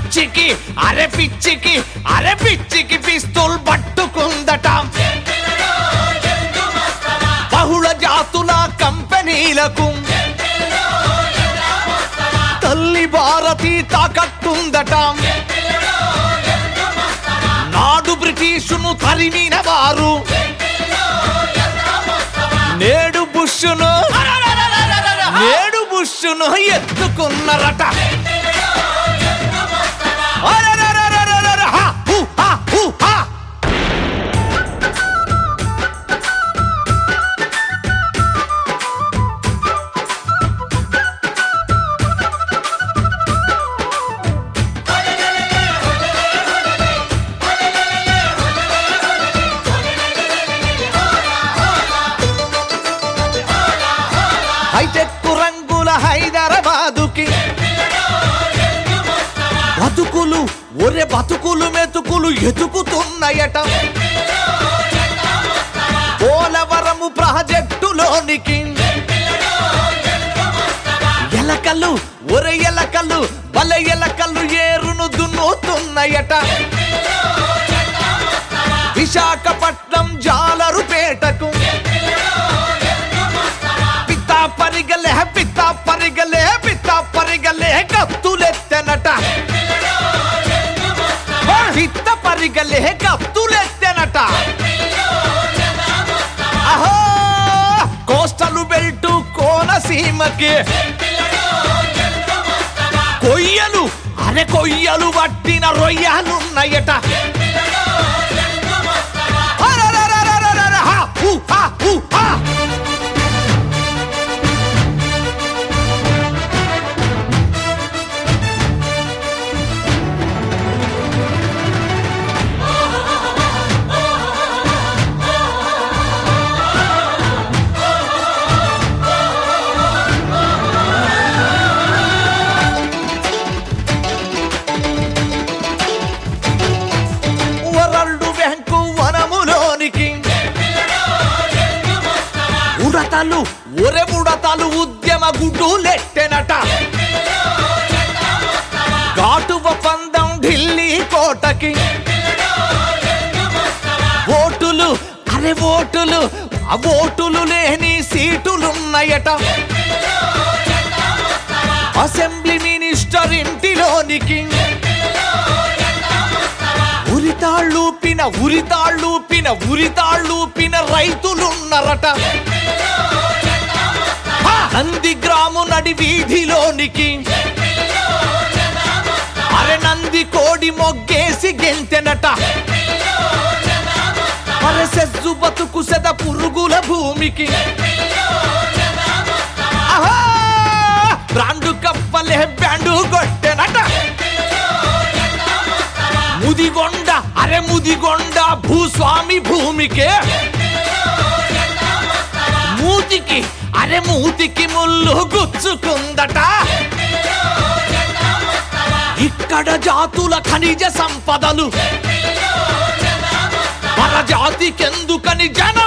పిచ్చికి అరే పిచ్చికి అరే పిచ్చికి పిస్తూల్ పట్టుకుందట బహుళ జాతుల కంపెనీలకు తల్లి భారతి తాకట్టుందట నాడు బ్రిటిషును తరిమిన వారు నేడు బుష్ను నేడు బుష్ను ఎత్తుకున్నారట అరెరెరెరెరెరె, హా, హూ, హా, హూ, హా. హైటెక్ రంగుల హైదరాబాదుకి బతుకులు ఒరే బతుకులు మెతుకులు ఎతుకుతున్నాయట పోలవరము ప్రాజెక్టులోనికి ఎలకలు ఒరే ఎలకలు బల ఎలకలు ఏరును దున్నుతున్నాయట విశాఖపట్నం జాలరుపేటకు పితా పరిగలే పితా పరిగలే పితా పరిగలే కత్తులెత్తెనట పిత్త పరిగలే కత్తులెత్తెనట అహో కోస్టల్ బెల్ట్ కోనసీమకి కొయ్యలు అరే కొయ్యలు పట్టిన రొయ్యలున్నాయట అరెరెరెరెరెరె, హా, హూ, హా, హూ, హా. వరల్డ్ బ్యాంకు వనములోనికి ఉడతలు ఒరే ఉడతలు ఉద్యమ గుడ్డులెట్టెనట ఘాటువ పందం ఢిల్లీ కోటకి ఓటులు అరే ఓటులు ఆ ఓటులు లేని సీటులున్నాయట అసెంబ్లీ మినిస్టర్ ఇంటిలోనికి ఉరితాళ్ళూపిన ఉరితాళ్ళూపిన ఉరితాళ్ళూపిన రైతులున్నారట హా! నంది గ్రాము నడి వీధిలోనికి అరే నంది కోడి మొగ్గేసి గెంతెనట అరే సెజ్జు బతుకు సెద పురుగుల భూమికి ఆహా! బ్రాండు కప్పలే బ్యాండు కొట్టెనట ముదిగొండ అరే ముదిగొండ భూస్వామి భూమికే మూతికి అరే మూతికి ముళ్ళు గుచ్చుకుందట ఇక్కడ జాతుల ఖనిజ సంపదలు మన జాతికెందుకని జన